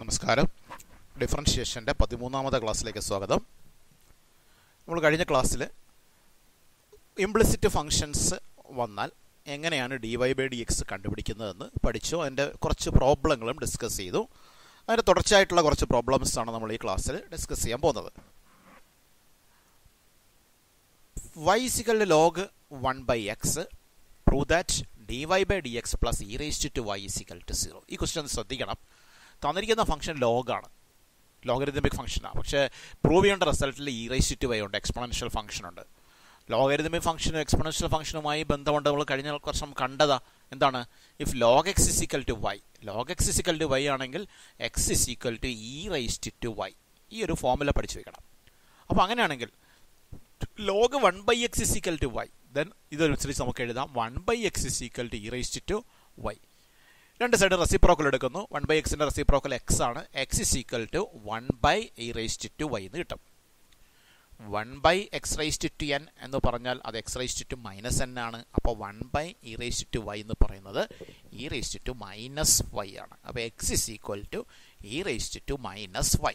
നമസ്കാരം ഡിഫറൻഷിയേഷൻ്റെ പതിമൂന്നാമത്തെ ക്ലാസ്സിലേക്ക് സ്വാഗതം നമ്മൾ കഴിഞ്ഞ ക്ലാസ്സിൽ ഇംപ്ലിസിറ്റ് ഫങ്ഷൻസ് വന്നാൽ എങ്ങനെയാണ് D Y by D X കണ്ടുപിടിക്കുന്നതെന്ന് പഠിച്ചു അതിൻ്റെ കുറച്ച് പ്രോബ്ലങ്ങളും ഡിസ്കസ് ചെയ്തു അതിൻ്റെ തുടർച്ചയായിട്ടുള്ള കുറച്ച് പ്രോബ്ലംസ് ആണ് നമ്മൾ ഈ ക്ലാസ്സിൽ ഡിസ്കസ് ചെയ്യാൻ പോകുന്നത് y equal log one by x prove that d Y by D x plus e raised to y equal to zero ഈ ക്വസ്റ്റ്യൻ ശ്രദ്ധിക്കണം തന്നിരിക്കുന്ന ഫംഗ്ഷൻ ലോഗാണ് ലോഗരിതമിക് ഫംഗ്ഷനാണ് പക്ഷേ പ്രൂവ് ചെയ്യേണ്ട റിസൾട്ടിൽ ഇ റേസ്റ്റ് ടു വൈ ഉണ്ട് എക്സ്പൊണൻഷ്യൽ ഫംഗ്ഷൻ ഉണ്ട് ലോഗരിതമിക് ഫംഗ്ഷനും എക്സ്പൊണൻഷ്യൽ ഫംഗ്ഷനുമായി ബന്ധമുണ്ട് നമ്മൾ കഴിഞ്ഞ വർഷം കണ്ടതാ എന്താണ് if log x is equal to y log x is equal to y ആണെങ്കിൽ x is equal to e raised to y ഈ ഒരു ഫോമുല പഠിച്ചു വെക്കണം അപ്പോൾ അങ്ങനെയാണെങ്കിൽ log one by x is equal to y then ഇതനുസരിച്ച് നമുക്ക് എഴുതാം one by x is equal to e raised to y രണ്ട് സൈഡ് റെസിപ്രോക്കൽ എടുക്കുന്നു വൺ ബൈ എക്സിന്റെ റെസിപ്രോക്കൽ എക്സ് ആണ് x is equal to one by e raised to y എന്ന് കിട്ടും one by x raised to n എന്ന് പറഞ്ഞാൽ അത് X raised to minus n ആണ് അപ്പോൾ one by e raised to y എന്ന് പറയുന്നത് e raised to minus y ആണ് അപ്പോൾ x is equal to e raised to minus y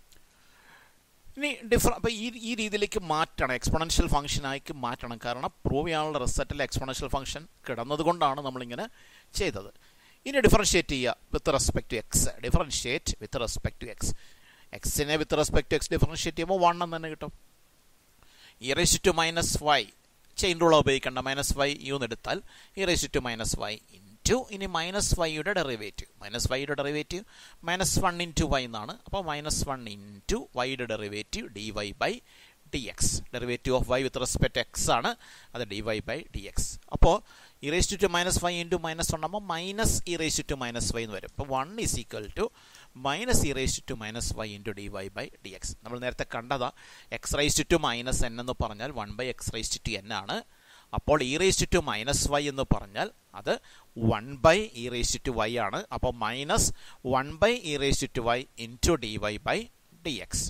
ഇനി ഡിഫറ അപ്പോൾ ഈ ഈ രീതിയിലേക്ക് മാറ്റണം എക്സ്പൊണൻഷ്യൽ ഫംഗ്ഷനായിക്ക് മാറ്റണം കാരണം പ്രൂവ് ചെയ്യാനുള്ള റിസൾട്ടിൽ എക്സ്പൊണൻഷ്യൽ ഫംഗ്ഷൻ കിടന്നതുകൊണ്ടാണ് നമ്മളിങ്ങനെ ചെയ്തത് ഇനി ഡിഫറൻഷിയേറ്റ് ചെയ്യുക with respect to x differentiate with respect to x എക്സിനെ with respect to x differentiate ചെയ്യുമ്പോൾ വൺ എന്ന് തന്നെ കിട്ടും e raise to minus y chain rule ഉപയോഗിക്കേണ്ട മൈനസ് വൈ യു എന്ന് എടുത്താൽ e raise to minus y into ഇനി മൈനസ് വൈയുടെ ഡെറിവേറ്റീവ് മൈനസ് വൈയുടെ derivative minus one into y എന്നാണ് അപ്പോൾ മൈനസ് വൺ ഇൻറ്റു വൈയുടെ derivative d Y by D x derivative of y with respect x ആണ് അത് d Y by D x അപ്പോൾ e raise to minus five into minus one ആകുമ്പോൾ minus e raise to minus five എന്ന് വരും അപ്പോൾ one is equal to minus e raise to minus y into d Y by D x നമ്മൾ നേരത്തെ കണ്ടതാ x raise to minus n എന്ന് പറഞ്ഞാൽ one by x raise to n ആണ് അപ്പോൾ e raise to minus y എന്ന് പറഞ്ഞാൽ അത് one by e raise to Y ആണ് അപ്പോൾ minus one by e raise to y into d Y by D x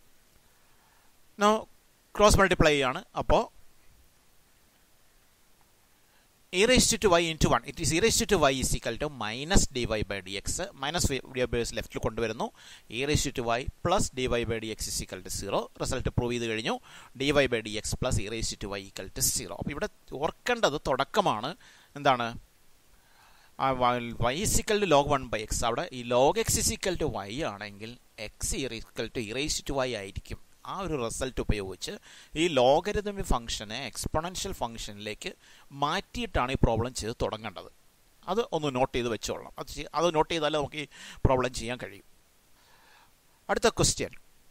നോ ക്രോസ് മൾട്ടിപ്ലൈ ചെയ്യാണ് അപ്പോൾ e raised to y into one it is e raised to y is equal to minus d Y by D x minus d Y by ലെഫ്റ്റിൽ കൊണ്ടുവരുന്നു e raised to y plus d Y by D x is equal to zero result prove ചെയ്ത് കഴിഞ്ഞു d Y by D x plus e raised to y equal to zero അപ്പോൾ ഇവിടെ ഓർക്കേണ്ടത് തുടക്കമാണ് എന്താണ് y is equal to log one by x അവിടെ ഈ log x is equal to y ആണെങ്കിൽ x is equal to e raise to y ആയിരിക്കും ആ ഒരു റിസൾട്ട് ഉപയോഗിച്ച് ഈ ലോഗരിതമി ഫംഗ്ഷനെ എക്സ്പൊണൻഷ്യൽ ഫംഗ്ഷനിലേക്ക് മാറ്റിയിട്ടാണ് ഈ പ്രോബ്ലം ചെയ്ത് തുടങ്ങേണ്ടത് അത് ഒന്ന് നോട്ട് ചെയ്ത് വെച്ചോളാം അത് അത് നോട്ട് ചെയ്താലേ നമുക്ക് ഈ പ്രോബ്ലം ചെയ്യാൻ കഴിയും അടുത്ത ക്വസ്റ്റ്യൻ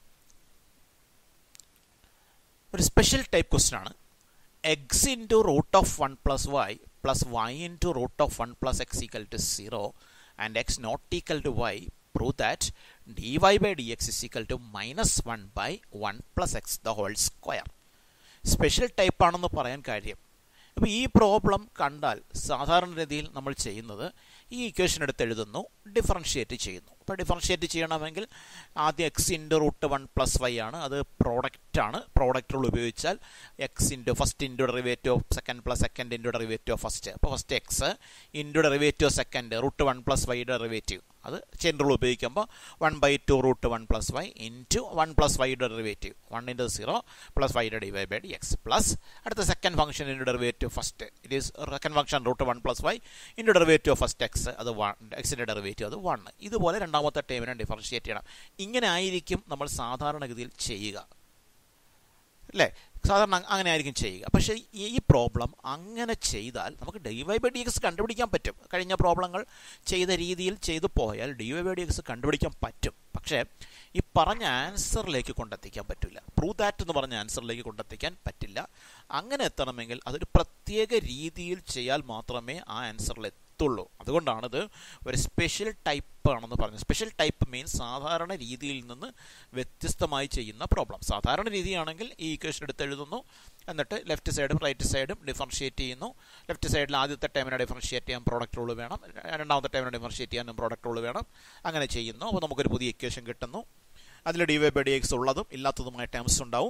ഒരു സ്പെഷ്യൽ ടൈപ്പ് ക്വസ്റ്റ്യൻ ആണ് x into root of one plus y plus y into root of one plus x equal to zero and x not equal to y prove that dy by dx is equal to minus 1 by 1 plus x the whole square. Special type ആണെന്ന് പറയാൻ കാര്യം അപ്പോൾ ഈ problem കണ്ടാൽ സാധാരണ രീതിയിൽ നമ്മൾ ചെയ്യുന്നത് ഈ ഇക്വേഷൻ എടുത്ത് എഴുതുന്നു ഡിഫറൻഷിയേറ്റ് ചെയ്യുന്നു അപ്പോൾ ഡിഫറൻഷിയേറ്റ് ചെയ്യണമെങ്കിൽ ആദ്യം x into root one plus y ആണ് അത് പ്രോഡക്റ്റ് ആണ് പ്രോഡക്റ്റ് റൂൾ ഉപയോഗിച്ചാൽ x into first into derivative of second plus second into derivative of first അപ്പോൾ first x into derivative of second root one plus y derivative അത് chain rule ഉപയോഗിക്കുമ്പോൾ one by two root one plus y into one plus വൈയുടെ derivative one into zero plus വൈയുടെ d Y by D x plus അടുത്ത second function into derivative first it is second function root one plus y into derivative first x അത് one എക്സിൻ്റെ derivative അത് one ഇതുപോലെ രണ്ടാമത്തെ ടൈമിനെ differentiate ചെയ്യണം ഇങ്ങനെ ആയിരിക്കും നമ്മൾ സാധാരണഗതിയിൽ ചെയ്യുക അല്ലേ സാധാരണ അങ്ങനെ ആയിരിക്കും ചെയ്യുക പക്ഷേ ഈ പ്രോബ്ലം അങ്ങനെ ചെയ്താൽ നമുക്ക് d Y by D x കണ്ടുപിടിക്കാൻ പറ്റും കഴിഞ്ഞ പ്രോബ്ലങ്ങൾ ചെയ്ത രീതിയിൽ ചെയ്തു പോയാൽ d Y by D x കണ്ടുപിടിക്കാൻ പറ്റും പക്ഷേ ഈ പറഞ്ഞ ആൻസറിലേക്ക് കൊണ്ടെത്തിക്കാൻ പറ്റില്ല പ്രൂവ് ദാറ്റ് എന്ന് പറഞ്ഞ ആൻസറിലേക്ക് കൊണ്ടെത്തിക്കാൻ പറ്റില്ല അങ്ങനെ എത്തണമെങ്കിൽ അതൊരു പ്രത്യേക രീതിയിൽ ചെയ്യാൽ മാത്രമേ ആ ആൻസറിൽ എത്തുള്ളൂ അതുകൊണ്ടാണിത് ഒരു സ്പെഷ്യൽ ടൈപ്പ് ആണെന്ന് പറഞ്ഞു സ്പെഷ്യൽ ടൈപ്പ് മീൻസ് സാധാരണ രീതിയിൽ നിന്ന് വ്യത്യസ്തമായി ചെയ്യുന്ന പ്രോബ്ലം സാധാരണ രീതിയാണെങ്കിൽ ഈ ഇക്വേഷൻ എടുത്ത് എഴുതുന്നു എന്നിട്ട് ലെഫ്റ്റ് സൈഡും റൈറ്റ് സൈഡും ഡിഫറൻഷിയേറ്റ് ചെയ്യുന്നു ലെഫ്റ്റ് സൈഡിൽ ആദ്യത്തെ ടൈമിനെ ഡിഫറൻഷിയേറ്റ് ചെയ്യാൻ പ്രോഡക്റ്റ് റൂൾ വേണം രണ്ടാമത്തെ ടൈമിനെ ഡിഫറൻഷിയേറ്റ് ചെയ്യാനും പ്രോഡക്റ്റ് റൂൾ വേണം അങ്ങനെ ചെയ്യുന്നു അപ്പോൾ നമുക്കൊരു പുതിയ ഇക്വേഷൻ കിട്ടുന്നു അതിൽ d Y by D x ഉള്ളതും ഇല്ലാത്തതുമായ ടേംസ് ഉണ്ടാവും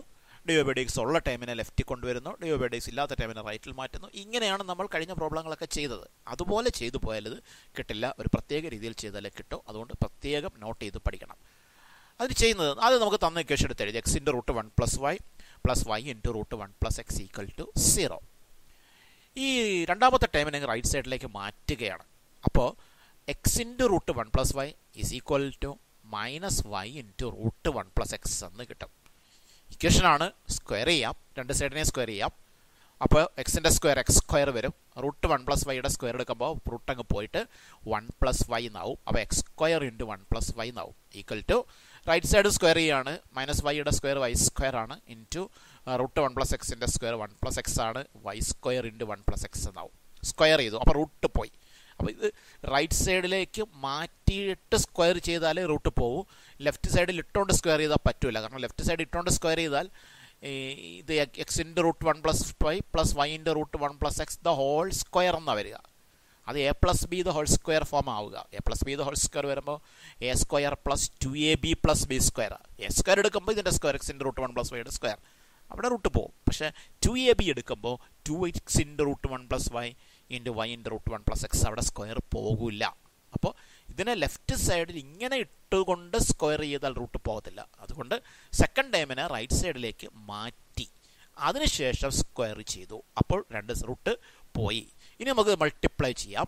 d o by D x ഉള്ള ടൈമിനെ ലെഫ്റ്റിൽ കൊണ്ടുവരുന്നു d o by D x ഇല്ലാത്ത ടൈമിനെ റൈറ്റിൽ മാറ്റുന്നു ഇങ്ങനെയാണ് നമ്മൾ കഴിഞ്ഞ പ്രോബ്ലങ്ങളൊക്കെ ചെയ്തത് അതുപോലെ ചെയ്തു പോയാൽ ഇത് കിട്ടില്ല ഒരു പ്രത്യേക രീതിയിൽ ചെയ്താലേ കിട്ടും അതുകൊണ്ട് പ്രത്യേകം നോട്ട് ചെയ്ത് പഠിക്കണം അതിന് ചെയ്യുന്നത് അത് നമുക്ക് തന്ന ഇക്വേഷൻ എടുത്ത് എഴുതി എക്സിൻ്റെ root one plus y plus y into root one plus x equal to zero ഈ രണ്ടാമത്തെ ടൈമിനെ റൈറ്റ് സൈഡിലേക്ക് മാറ്റുകയാണ് അപ്പോൾ x into root one plus y is equal to minus y into root one plus x എന്ന് കിട്ടും ഇക്വേഷനാണ് square ചെയ്യാം രണ്ട് സൈഡിനെ സ്ക്വയർ ചെയ്യാം അപ്പോൾ എക്സിൻ്റെ സ്ക്വയർ എക്സ് സ്ക്വയർ വരും റൂട്ട് വൺ പ്ലസ് വൈയുടെ സ്ക്വയർ എടുക്കുമ്പോൾ റൂട്ട് അങ്ങ് പോയിട്ട് വൺ പ്ലസ് വൈ എന്നാവും അപ്പോൾ x square into one plus y എന്നാവും equal to right side square ചെയ്യാണ് മൈനസ് വൈയുടെ സ്ക്വയർ വൈ സ്ക്വയർ ആണ് ഇൻറ്റു റൂട്ട് വൺ പ്ലസ് എക്സിൻ്റെ സ്ക്വയർ വൺ പ്ലസ് എക്സ് ആണ് y square into one plus x എന്നാവും square ചെയ്തു അപ്പോൾ റൂട്ട് പോയി അപ്പോൾ ഇത് റൈറ്റ് സൈഡിലേക്ക് മാറ്റിയിട്ട് സ്ക്വയർ ചെയ്താലേ റൂട്ട് പോകൂ ലെഫ്റ്റ് സൈഡിൽ ഇട്ടുകൊണ്ട് സ്ക്വയർ ചെയ്താൽ പറ്റില്ല കാരണം ലെഫ്റ്റ് സൈഡ് ഇട്ടുകൊണ്ട് സ്ക്വയർ ചെയ്താൽ ഇത് x into root one plus y plus y into root one plus x the whole square എന്നാണ് വരിക അത് a plus b the whole square form ആവുക a plus b the whole square വരുമ്പോൾ a square plus two a b plus b square a square എടുക്കുമ്പോൾ ഇതിൻ്റെ square x into root one plus വൈയുടെ square അവിടെ root പോകും പക്ഷേ two a b എടുക്കുമ്പോൾ two x into root one plus y into y into root one plus x അവിടെ square പോകില്ല അപ്പോൾ ഇതിനെ ലെഫ്റ്റ് സൈഡിൽ ഇങ്ങനെ ഇട്ടുകൊണ്ട് സ്ക്വയർ ചെയ്താൽ റൂട്ട് പോകത്തില്ല അതുകൊണ്ട് സെക്കൻഡ് ടൈമിനെ റൈറ്റ് സൈഡിലേക്ക് മാറ്റി അതിനുശേഷം സ്ക്വയർ ചെയ്തു അപ്പോൾ രണ്ട് റൂട്ട് പോയി ഇനി നമുക്ക് മൾട്ടിപ്ലൈ ചെയ്യാം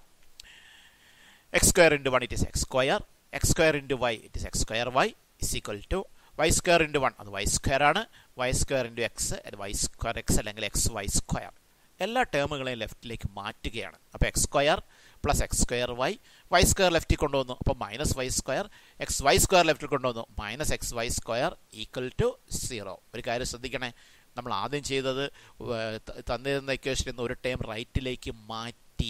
x square into one it is x square x square into y it is x square y is equal to y square into one അത് വൈ സ്ക്വയർ ആണ് y square into x y square x അല്ലെങ്കിൽ x y square എല്ലാ ടേമുകളെയും ലെഫ്റ്റിലേക്ക് മാറ്റുകയാണ് അപ്പോൾ x square plus x square y y square ലെഫ്റ്റിൽ കൊണ്ടുവന്നു അപ്പോൾ minus y square x y square ലെഫ്റ്റിൽ കൊണ്ടുവന്നു minus x y square equal to zero ഒരു കാര്യം ശ്രദ്ധിക്കണേ നമ്മൾ ആദ്യം ചെയ്തത് തന്നിരുന്ന ഇക്വേഷനിൽ നിന്ന് ഒരു ടൈം റൈറ്റിലേക്ക് മാറ്റി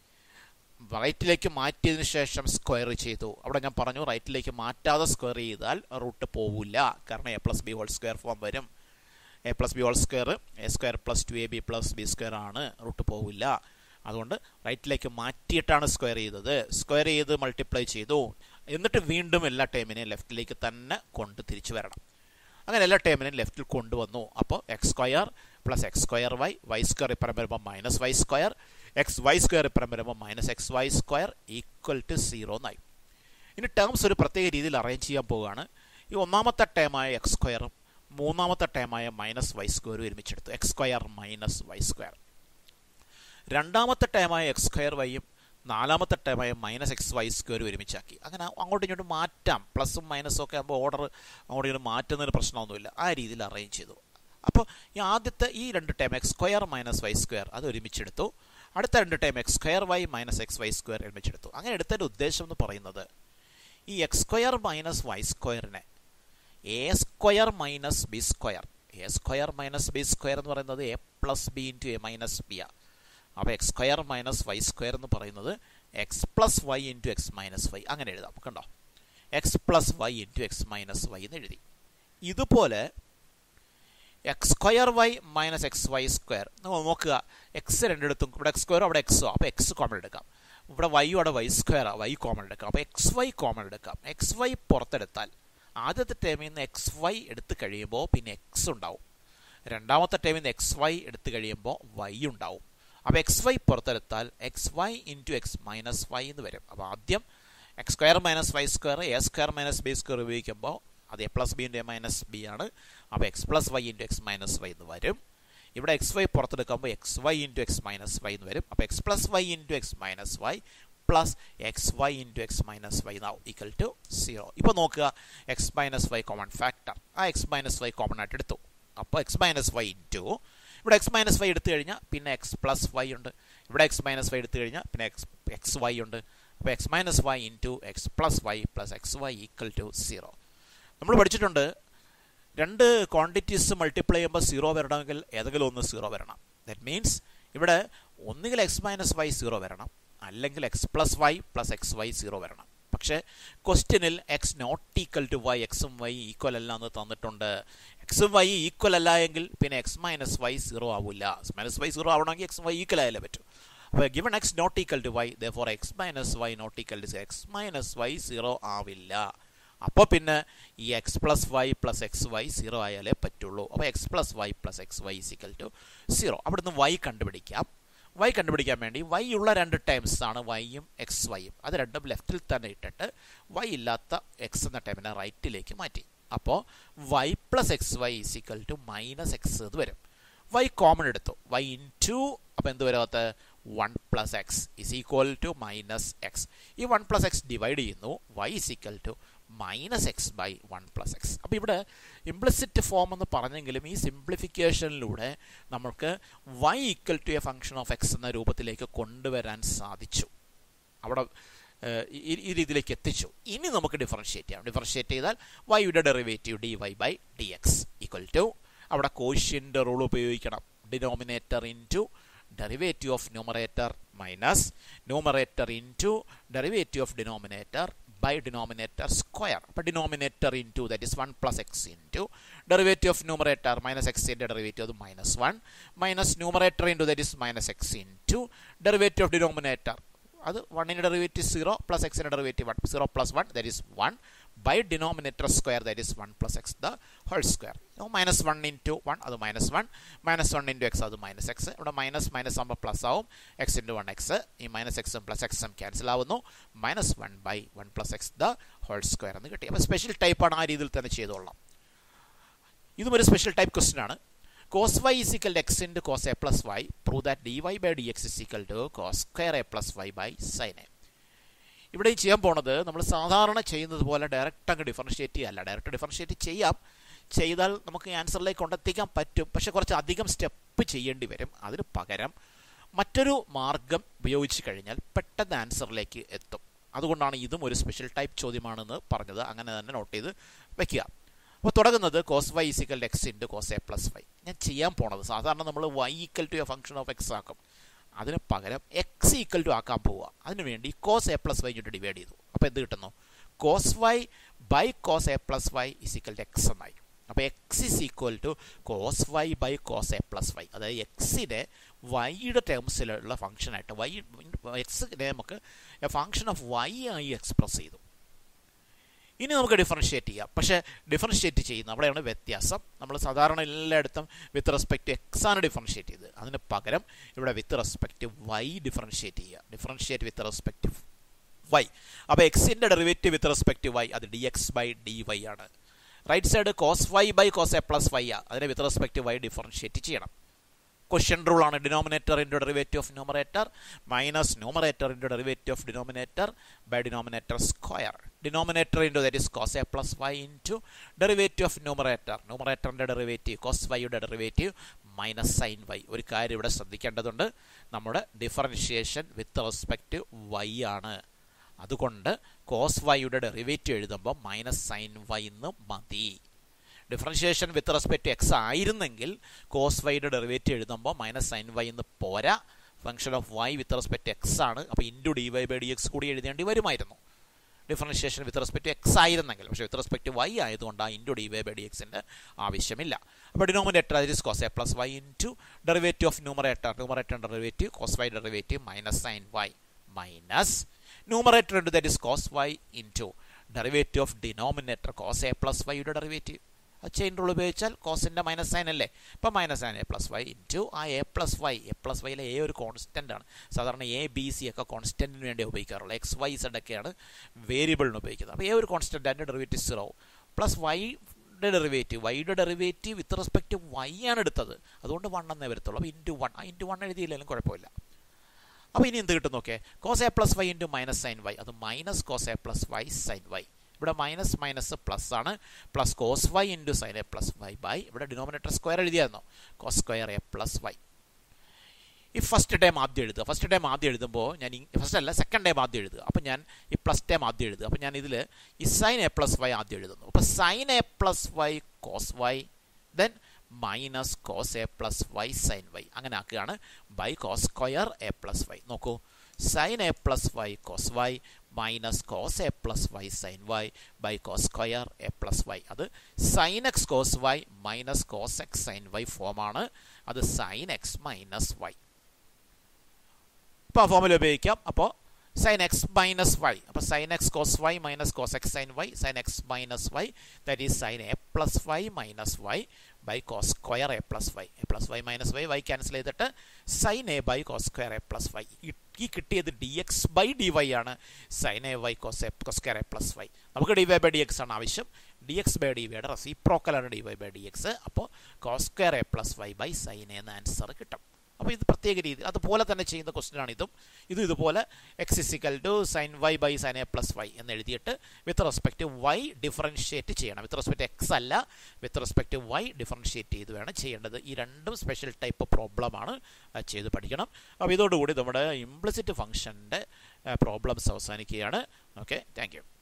റൈറ്റിലേക്ക് മാറ്റിയതിന് ശേഷം സ്ക്വയർ ചെയ്തു അവിടെ ഞാൻ പറഞ്ഞു റൈറ്റിലേക്ക് മാറ്റാതെ സ്ക്വയർ ചെയ്താൽ റൂട്ട് പോവില്ല കാരണം a plus b whole square form വരും a plus b whole square a square plus two a b plus b square ആണ് റൂട്ട് പോവില്ല അതുകൊണ്ട് റൈറ്റിലേക്ക് മാറ്റിയിട്ടാണ് സ്ക്വയർ ചെയ്തത് സ്ക്വയർ ചെയ്ത് മൾട്ടിപ്ലൈ ചെയ്തു എന്നിട്ട് വീണ്ടും എല്ലാ ടൈമിനെയും ലെഫ്റ്റിലേക്ക് തന്നെ കൊണ്ട് തിരിച്ചു വരണം അങ്ങനെ എല്ലാ ടൈമിനെയും ലെഫ്റ്റിൽ കൊണ്ടുവന്നു അപ്പോൾ x square plus x square y y square ഇപ്പുറം വരുമ്പോൾ minus y square x y square ഇപ്പുറം വരുമ്പോൾ minus x y square equal to zero എന്നായി ഇനി ടേംസ് ഒരു പ്രത്യേക രീതിയിൽ അറേഞ്ച് ചെയ്യാൻ പോവുകയാണ് ഈ ഒന്നാമത്തെ ടേമായ എക്സ് സ്ക്വയറും മൂന്നാമത്തെ ടേമായ മൈനസ് വൈ സ്ക്വയറും ഒരുമിച്ചെടുത്തു x square minus y square രണ്ടാമത്തെ ടേമായ എക്സ് സ്ക്വയർ വൈയും നാലാമത്തെ ടേമായ മൈനസ് എക്സ് വൈ സ്ക്വയർ ഒരുമിച്ചാക്കി അങ്ങനെ അങ്ങോട്ടും ഇങ്ങോട്ടും മാറ്റാം പ്ലസും മൈനസും ഒക്കെ ആകുമ്പോൾ ഓർഡർ അങ്ങോട്ടും ഇങ്ങോട്ട് മാറ്റുന്നതിന് പ്രശ്നമൊന്നുമില്ല ആ രീതിയിൽ അറേഞ്ച് ചെയ്തു അപ്പോൾ ഈ ആദ്യത്തെ ഈ രണ്ട് time x square minus y square അത് ഒരുമിച്ചെടുത്തു അടുത്ത രണ്ട് time x square y minus x y square ഒരുമിച്ചെടുത്തു അങ്ങനെ എടുത്തതിൻ്റെ ഉദ്ദേശം എന്ന് പറയുന്നത് ഈ എക്സ് സ്ക്വയർ മൈനസ് വൈ സ്ക്വയറിനെ a square minus b square a square minus b square എന്ന് പറയുന്നത് a plus b into a minus b ആ അപ്പോൾ x square minus y square എന്ന് പറയുന്നത് x plus y into x minus y അങ്ങനെ എഴുതാം കണ്ടോ x plus y into x minus y എന്ന് എഴുതി ഇതുപോലെ x square y minus x y square നോക്കുക എക്സ് രണ്ടിടത്തും ഇവിടെ എക്സ് സ്ക്വയറോ അവിടെ എക്സോ അപ്പോൾ എക്സ് കോമൺ എടുക്കാം ഇവിടെ വൈയോ അവിടെ വൈ സ്ക്വയറോ വൈ കോമൺ എടുക്കാം അപ്പോൾ എക്സ് വൈ കോമൺ എടുക്കാം എക്സ് വൈ പുറത്തെടുത്താൽ ആദ്യത്തെ ടേമിൽ നിന്ന് എക്സ് വൈ എടുത്ത് കഴിയുമ്പോൾ പിന്നെ എക്സ് ഉണ്ടാവും രണ്ടാമത്തെ ടേമിൽ നിന്ന് എക്സ് വൈ എടുത്ത് കഴിയുമ്പോൾ വൈ ഉണ്ടാവും അപ്പോൾ എക്സ് വൈ പുറത്തെടുത്താൽ x y into x minus y എന്ന് വരും അപ്പോൾ ആദ്യം x square minus y square a square minus b square ഉപയോഗിക്കുമ്പോൾ അത് a plus b into a minus b ആണ് അപ്പോൾ x plus y into x minus y എന്ന് വരും ഇവിടെ എക്സ് വൈ പുറത്തെടുക്കുമ്പോൾ x y into x minus y എന്ന് വരും അപ്പോൾ x plus y into x minus y plus x y into x minus y എന്നാവും ഈക്വൽ ടു സീറോ ഇപ്പോൾ നോക്കുക x minus y common factor ആ എക്സ് മൈനസ് വൈ കോമൺ ആയിട്ട് എടുത്തു അപ്പോൾ എക്സ് മൈനസ് വൈ ഇൻറ്റു ഇവിടെ എക്സ് മൈനസ് വൈ എടുത്തു കഴിഞ്ഞാൽ പിന്നെ എക്സ് പ്ലസ് വൈ ഉണ്ട് ഇവിടെ എക്സ് മൈനസ് വൈ എടുത്തു കഴിഞ്ഞാൽ പിന്നെ എക്സ് എക്സ് വൈ ഉണ്ട് അപ്പോൾ x minus y into x plus y plus x y equal to zero നമ്മൾ പഠിച്ചിട്ടുണ്ട് രണ്ട് ക്വാണ്ടിറ്റീസ് മൾട്ടിപ്ലൈ ചെയ്യുമ്പോൾ സീറോ വരണമെങ്കിൽ ഏതെങ്കിലും ഒന്ന് സീറോ വരണം ദറ്റ് മീൻസ് ഇവിടെ ഒന്നുകിൽ എക്സ് മൈനസ് വൈ സീറോ വരണം അല്ലെങ്കിൽ x plus y plus x y zero വരണം പക്ഷേ ക്വസ്റ്റ്യനിൽ x not equal to y എക്സും വൈ ഈക്വൽ അല്ല എന്ന് തന്നിട്ടുണ്ട് എക്സും വൈ ഈക്വൽ അല്ല എങ്കിൽ പിന്നെ എക്സ് മൈനസ് വൈ സീറോ ആവില്ല എക്സ് മൈനസ് വൈ സീറോ ആവണമെങ്കിൽ എക്സ് വൈ ഈക്വൽ ആയാലേ പറ്റൂ അപ്പോൾ given x not equal to y therefore x minus y not equal to x minus y zero ആവില്ല അപ്പോൾ പിന്നെ ഈ X plus y plus x y zero ആയാലേ പറ്റുള്ളൂ അപ്പോൾ x plus y plus x y is equal to zero അവിടുന്ന് y കണ്ടുപിടിക്കാം y കണ്ടുപിടിക്കാൻ വേണ്ടി വൈ ഉള്ള രണ്ട് ടേംസ് ആണ് വൈയും എക്സ് വൈയും അത് രണ്ടും ലെഫ്റ്റിൽ തന്നെ ഇട്ടിട്ട് വൈ ഇല്ലാത്ത എക്സ് എന്ന ടേമിനെ റൈറ്റിലേക്ക് മാറ്റി അപ്പോൾ y plus x y is equal to minus x എന്ന് വരും വൈ കോമൺ എടുത്തു വൈ ഇൻ ടു അപ്പോൾ എന്ത് വരാത്ത one plus x is equal to minus x ഈ വൺ പ്ലസ് എക്സ് ഡിവൈഡ് ചെയ്യുന്നു y is equal to minus x by one plus x അപ്പോൾ ഇവിടെ ഇംപ്ലിസിറ്റ് ഫോം എന്ന് പറഞ്ഞെങ്കിലും ഈ സിംപ്ലിഫിക്കേഷനിലൂടെ നമുക്ക് y equal to a function of x എന്ന രൂപത്തിലേക്ക് കൊണ്ടുവരാൻ സാധിച്ചു അവിടെ ഈ രീതിയിലേക്ക് എത്തിച്ചു ഇനി നമുക്ക് ഡിഫറൻഷിയേറ്റ് ചെയ്യാം ഡിഫറൻഷിയേറ്റ് ചെയ്താൽ വൈയുടെ derivative d Y by D x equal to അവിടെ കോഷ്യൻ്റെ റൂൾ ഉപയോഗിക്കണം denominator into derivative of numerator minus numerator into derivative of denominator by denominator square. അപ്പോൾ denominator into that is 1 plus x into derivative of numerator minus x into derivative of minus 1 minus numerator into that is minus x into derivative of denominator അത് വണ്ണിൻ്റെ derivative zero plus എക്സിൻ്റെ derivative one zero plus one that is one by denominator square that is one plus x the whole square minus one into one അത് minus one minus one into x അത് minus x ഇവിടെ minus minus ആകുമ്പോൾ plus ആവും x into one x ഈ minus എക്സും plus എക്സും cancel ആവുന്നു minus one by one plus x the whole square എന്ന് കിട്ടി അപ്പോൾ സ്പെഷ്യൽ ടൈപ്പാണ് ആ രീതിയിൽ തന്നെ ചെയ്തോളാം ഇതും ഒരു സ്പെഷ്യൽ ടൈപ്പ് ക്വസ്റ്റൻ ആണ് cos y is equal to x into cos a plus y prove that dy by dx is equal to cos square a plus y by sin a ഇവിടെ ചെയ്യാൻ പോണത് നമ്മൾ സാധാരണ ചെയ്യുന്നത് പോലെ ഡയറക്റ്റ് അങ്ങ് differentiate ചെയ്യല്ല ഡയറക്റ്റ് ഡിഫറൻഷിയേറ്റ് ചെയ്യാം ചെയ്താൽ നമുക്ക് ആൻസറിലേക്ക് കൊണ്ടെത്തിക്കാൻ പറ്റും പക്ഷെ കുറച്ച് അധികം സ്റ്റെപ്പ് ചെയ്യേണ്ടി വരും അതിന് പകരം മറ്റൊരു മാർഗം ഉപയോഗിച്ച് കഴിഞ്ഞാൽ പെട്ടെന്ന് ആൻസറിലേക്ക് എത്തും അതുകൊണ്ടാണ് ഇതും ഒരു സ്പെഷ്യൽ ടൈപ്പ് ചോദ്യമാണെന്ന് പറഞ്ഞത് അങ്ങനെ തന്നെ നോട്ട് ചെയ്ത് വെക്കുക അപ്പോൾ തുടങ്ങുന്നത് cos y is equal x into cos a plus y ഞാൻ ചെയ്യാൻ പോണത് സാധാരണ നമ്മൾ y equal to a function of x ആക്കും അതിന് പകരം എക്സ് ഈക്വൽ ടു ആക്കാൻ പോവുക അതിനുവേണ്ടി കോസ് എ പ്ലസ് വൈ ഇങ്ങോട്ട് ഡിവൈഡ് ചെയ്തു അപ്പോൾ എന്ത് കിട്ടുന്നു cos y by cos a plus y is equal to x എന്നായി അപ്പോൾ x is equal to cos y by cos a plus y അതായത് എക്സിനെ വൈയുടെ ടേംസിലുള്ള ഫംഗ്ഷനായിട്ട് വൈ എക്സിനെ നമുക്ക് എ ഫംഗ്ഷൻ ഓഫ് വൈ ആയി എക്സ്പ്രസ് ചെയ്തു ഇനി നമുക്ക് ഡിഫറൻഷിയേറ്റ് ചെയ്യാം പക്ഷേ ഡിഫറൻഷിയേറ്റ് ചെയ്യുന്ന അവിടെയാണ് വ്യത്യാസം നമ്മൾ സാധാരണ എല്ലായിടത്തും വിത്ത് റെസ്പെക്ട് എക്സ് ആണ് ഡിഫറൻഷിയേറ്റ് ചെയ്തത് അതിന് പകരം ഇവിടെ വിത്ത് റെസ്പെക്ട് വൈ ഡിഫറൻഷിയേറ്റ് ചെയ്യുക ഡിഫറൻഷിയേറ്റ് വിത്ത് റെസ്പെക്ട് വൈ അപ്പോൾ എക്സിൻ്റെ ഡെറിവേറ്റീവ് വിത്ത് റെസ്പെക്ട് വൈ അത് d x by d y ആണ് right side cos y by cos a plus y ആ അതിനെ വിത്ത് റെസ്പെക്ട് വൈ ഡിഫറൻഷിയേറ്റ് ചെയ്യണം ക്വസ്റ്റ്യൻ റൂൾ ആണ് denominator into derivative of numerator minus numerator into derivative of denominator by denominator square denominator into that is cos a plus y into derivative of numerator ന്യൂമറേറ്ററിൻ്റെ derivative cos വൈയുടെ derivative minus sine y ഒരു കാര്യം ഇവിടെ ശ്രദ്ധിക്കേണ്ടതുണ്ട് നമ്മുടെ differentiation with respect Y ആണ് അതുകൊണ്ട് cos വൈയുടെ ഡെറിവേറ്റീവ് എഴുതുമ്പോൾ മൈനസ് സൈൻ വൈ എന്ന് മതി ഡിഫറൻഷിയേഷൻ വിത്ത് റെസ്പെക്ട് എക്സ് ആയിരുന്നെങ്കിൽ കോസ് വൈയുടെ ഡെറിവേറ്റീവ് എഴുതുമ്പോൾ മൈനസ് സൈൻ വൈ എന്ന് പോരാ function of y with respect x ആണ് അപ്പോൾ into d Y by D x കൂടി എഴുതേണ്ടി വരുമായിരുന്നു ഡിഫറൻഷിയേഷൻ വിത്ത് റെസ്പെക്ട് എക്സ് ആയിരുന്നെങ്കിൽ പക്ഷേ വിത്ത് റെസ്പെക്ട് വൈ ആയതുകൊണ്ട് ആ into d Y by d എക്സിൻ്റെ ആവശ്യമില്ല അപ്പോൾ ഡിനോമിനേറ്റർ അതിൽ cos a plus y into derivative of numerator numerator derivative cos y derivative minus sine y minus numerator into that is cos y into derivative of denominator cos a plus വൈയുടെ derivative chain rule ഉപയോഗിച്ചാൽ കോസിൻ്റെ minus sine അല്ലേ ഇപ്പം minus sine a plus y into ആ a plus y a plus വൈയിലെ a ഒരു constant ആണ് സാധാരണ എ ബി സി ഒക്കെ കോൺസ്റ്റൻറ്റിന് വേണ്ടി ഉപയോഗിക്കാറുള്ളൂ എക്സ് വൈ സെഡ് ഒക്കെയാണ് വേരിയബിളിന് ഉപയോഗിക്കുന്നത് അപ്പോൾ എ ഒരു കോൺസ്റ്റൻ്റ് അതിൻ്റെ ഡെറിവേറ്റീവ് സീറോ പ്ലസ് വൈയുടെ ഡെറിവേറ്റീവ് വൈയുടെ ഡെറിവേറ്റീവ് വിത്ത് റെസ്പെക്ട് വൈ ആണ് എടുത്തത് അതുകൊണ്ട് വൺ എന്നേ വരത്തുള്ളൂ അപ്പോൾ ഇൻറ്റു വൺ ആ ഇൻറ്റു വൺ എഴുതിയില്ലെങ്കിലും കുഴപ്പമില്ല അപ്പോൾ ഇനി എന്ത് കിട്ടും നോക്കേ cos a plus y into minus sine y അത് minus cos a plus y sine y ഇവിടെ മൈനസ് മൈനസ് പ്ലസ് ആണ് plus cos y into sine a plus y by ഇവിടെ ഡിനോമിനേറ്റർ സ്ക്വയർ എഴുതിയായിരുന്നു cos square a plus y ഈ first time ആദ്യം എഴുതുക first time ആദ്യം എഴുതുമ്പോൾ ഞാൻ ഫസ്റ്റ് അല്ല സെക്കൻഡ് ടൈം ആദ്യം എഴുതുക അപ്പോൾ ഞാൻ ഈ പ്ലസ് ടൈം ആദ്യം എഴുതുക അപ്പോൾ ഞാൻ ഇതിൽ ഈ സൈൻ എ പ്ലസ് വൈ ആദ്യം എഴുതുന്നു അപ്പോൾ sine a plus y cos y then minus cos a plus y sine y അങ്ങനെ ആക്കുകയാണ് by cos square a plus y നോക്കൂ sine a plus y cos y minus cos a plus y sine y by cos square a plus y അത് sine x cos y minus cos x sine y ഫോമാണ് അത് sine x minus Y ഇപ്പോൾ ആ ഫോമിൽ ഉപയോഗിക്കാം അപ്പോൾ sine x minus y അപ്പോൾ sine x cos y minus cos x sine y sine x minus y that is sine a plus y minus y by cos square a plus y a plus y minus y y cancel ചെയ്തിട്ട് sine a by cos square a plus y ഈ കിട്ടിയത് d x by d y ആണ് sine a y cos a cos square a plus Y നമുക്ക് d Y by D x ആണ് ആവശ്യം d x by d വൈയുടെ റെസിപ്രോക്കലാണ് d Y by D x അപ്പോൾ cos square a plus y by sine എന്ന answer കിട്ടും അപ്പോൾ ഇത് പ്രത്യേക രീതി അതുപോലെ തന്നെ ചെയ്യുന്ന ക്വസ്റ്റ്യൻ ആണ് ഇതും ഇത് ഇതുപോലെ x is equal to sine y by sine a plus y എന്ന് എഴുതിയിട്ട് വിത്ത് റെസ്പെക്ട് വൈ ഡിഫറൻഷിയേറ്റ് ചെയ്യണം വിത്ത് റെസ്പെക്ട് എക്സ് അല്ല വിത്ത് റെസ്പെക്ട് വൈ ഡിഫറൻഷിയേറ്റ് ചെയ്ത് വേണം ചെയ്യേണ്ടത് ഈ രണ്ടും സ്പെഷ്യൽ ടൈപ്പ് പ്രോബ്ലമാണ് ചെയ്ത് പഠിക്കണം അപ്പോൾ ഇതോടുകൂടി നമ്മുടെ ഇംപ്ലിസിറ്റ് ഫംഗ്ഷൻ്റെ പ്രോബ്ലംസ് അവസാനിക്കുകയാണ് ഓക്കെ താങ്ക്